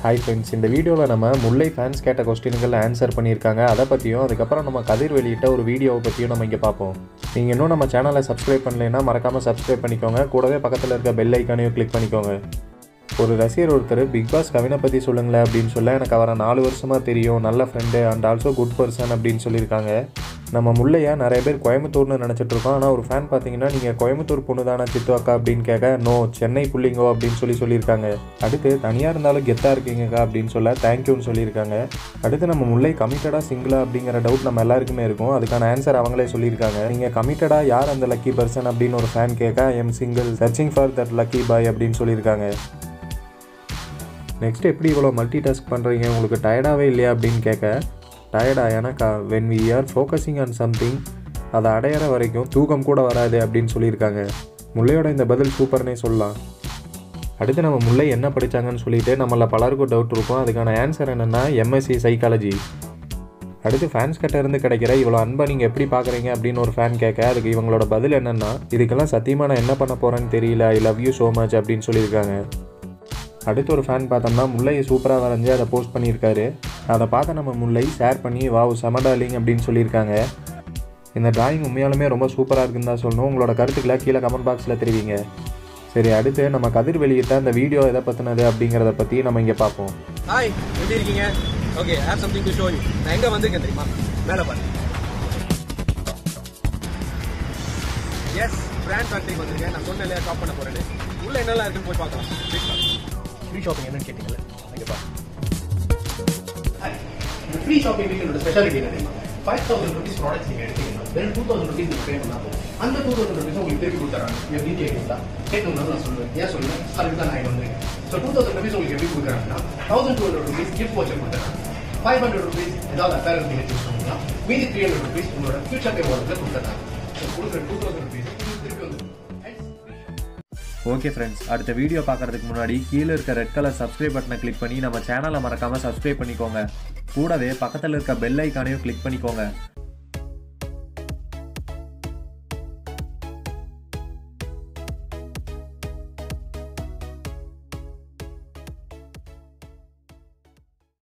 hi friends இந்த வீடியோவில் நம்ம முல்லை ஃபேன்ஸ் கேட்ட கொஸ்டின்கள் ஆன்சர் பண்ணியிருக்காங்க அதை பற்றியும் அதுக்கப்புறம் நம்ம கதிர் வெளியிட்ட ஒரு வீடியோவை பற்றியும் நம்ம இங்கே பார்ப்போம் நீங்கள் இன்னும் நம்ம சேனலை சப்ஸ்கிரைப் பண்ணலைன்னா மறக்காமல் சப்ஸ்கிரைப் பண்ணிக்கோங்க கூடவே பக்கத்தில் இருக்க பெல் ஐக்கானையும் கிளிக் பண்ணிக்கோங்க ஒரு ரசிகர் ஒருத்தர் பிக் பாஸ் கவினை பற்றி சொல்லுங்களேன் அப்படின்னு சொல்ல எனக்கு அவரை நாலு வருஷமாக தெரியும் நல்ல friend and also good person அப்படின்னு சொல்லியிருக்காங்க நம்ம முல்லையா நிறைய பேர் கோயம்புத்தூர்னு நினச்சிட்டு இருக்கோம் ஆனால் ஒரு ஃபேன் பார்த்தீங்கன்னா நீங்கள் கோயம்புத்தூர் பொண்ணு தானே சித்து அக்கா அப்படின்னு கேட்க நோ சென்னை புள்ளிங்கோ அப்படின்னு சொல்லி சொல்லியிருக்காங்க அடுத்து தனியாக இருந்தாலும் கெத்தாக இருக்கீங்கக்கா அப்படின்னு சொல்ல தேங்க்யூன்னு சொல்லியிருக்காங்க அடுத்து நம்ம முல்லை கமிட்டடாக சிங்கிளா அப்படிங்கிற டவுட் நம்ம எல்லாருக்குமே இருக்கும் அதுக்கான ஆன்சர் அவங்களே சொல்லியிருக்காங்க நீங்கள் கமிட்டடாக யார் அந்த லக்கி பர்சன் அப்படின்னு ஒரு ஃபேன் கேட்க am single searching for that lucky boy அப்படின்னு சொல்லியிருக்காங்க நெக்ஸ்ட் எப்படி இவ்வளோ மல்டி டாஸ்க் பண்ணுறீங்க உங்களுக்கு டயர்டாகவே இல்லையா அப்படின்னு கேட்க டயர்டா எனக்கா when we are focusing on something அதை அடையிற வரைக்கும் தூக்கம் கூட வராது அப்படின்னு சொல்லியிருக்காங்க முல்லையோட இந்த பதில் சூப்பர்னே சொல்லலாம் அடுத்து நம்ம முல்லை என்ன படித்தாங்கன்னு சொல்லிட்டு நம்மள பலருக்கும் டவுட் இருக்கும் அதுக்கான ஆன்சர் என்னென்னா எம்எஸ்சி சைக்காலஜி அடுத்து ஃபேன்ஸ் கிட்ட இருந்து கிடைக்கிற இவ்வளோ அன்பை நீங்கள் எப்படி பார்க்குறீங்க அப்படின்னு ஒரு ஃபேன் கேட்க அதுக்கு இவங்களோட பதில் என்னென்னா இதுக்கெல்லாம் சத்தியமாக நான் என்ன பண்ண போகிறேன்னு தெரியல I love you so much அப்படின்னு சொல்லியிருக்காங்க அடுத்து ஒரு ஃபேன் பார்த்தோம்னா முல்லையை சூப்பராக வரைஞ்சி அதை போஸ்ட் பண்ணியிருக்காரு அதை பார்த்த நம்ம முல்லை ஷேர் பண்ணி வாவ் சமடாலிங் அப்படின்னு சொல்லியிருக்காங்க இந்த டிராயிங் உண்மையாலுமே ரொம்ப சூப்பராக இருக்குன்னு தான் சொல்லணும் உங்களோட கருத்துக்களை கீழே கமெண்ட் பாக்ஸில் தெரிவிங்க சரி அடுத்து நம்ம கதிர் வெளியிட்ட அந்த வீடியோ எதை பற்றினது அப்படிங்கிறத பற்றி நம்ம இங்கே பார்ப்போம் ஹாய் எப்படி இருக்கீங்க okay have something to show you நான் எங்க வந்திருக்கேன் தெரியுமா மேல பாரு எஸ் பிராண்ட் ஃபேக்டரி வந்திருக்கேன் நான் சொன்னேன் இல்லையா ஷாப் பண்ண போறேன்னு உள்ள என்னெல்லாம் இருக்குன்னு போய் பார்க்கலாம் ஃப்ரீ ஷாப்பிங் என்னன்னு கேட்டீங்கல்ல அங்க பாரு இந்த ஃப்ரீ ஷாப்பிங் வீக்கோட ஸ்பெஷாலிட்டி என்ன தெரியுமா ஃபைவ் தௌசண்ட் ருபீஸ் ப்ராடக்ட்ஸ் நீங்கள் எடுத்தீங்கன்னா வெறும் டூ தௌசண்ட் ருபீஸ் நீங்கள் பே பண்ணா போதும் அந்த டூ தௌசண்ட் ருபீஸ் உங்களுக்கு திருப்பி கொடுத்துறாங்க எப்படி கேட்குங்களா கேட்கணும்னு நான் சொல்லுவேன் ஏன் சொல்லுவேன் அதுக்கு தான் நான் இங்க வந்திருக்கேன் ஸோ டூ தௌசண்ட் ருபீஸ் உங்களுக்கு எப்படி கொடுக்குறாங்கன்னா thousand two hundred rupees gift வச்சு கொடுத்துறாங்க ஃபைவ் ஹண்ட்ரட் ருபீஸ் ஏதாவது அப்பேரல் நீங்கள் சூஸ் பண்ணலாம் மீதி த்ரீ ஹண்ட்ரட் ருபீஸ் உங்களோட ஃபியூச்சர் பே வாலெட்டில் கொடுத்துறாங்க ஸோ கொடுக்குற டூ தௌசண்ட் ருபீஸ் திருப்பி வந்து ஓகே ஃப்ரெண்ட்ஸ் அடுத்த வீடியோ பார்க்குறதுக்கு முன்னாடி கீழே இருக்க ரெட் கலர் சப்ஸ்கிரைப் பட்டனை கிளிக் பண்ணி நம்ம சேனலை மறக்காமல் சப்ஸ்கிரைப் பண்ணிக்கோங்க கூடவே பக்கத்தில் இருக்க பெல் ஐக்கானையும் கிளிக் பண்ணிக்கோங்க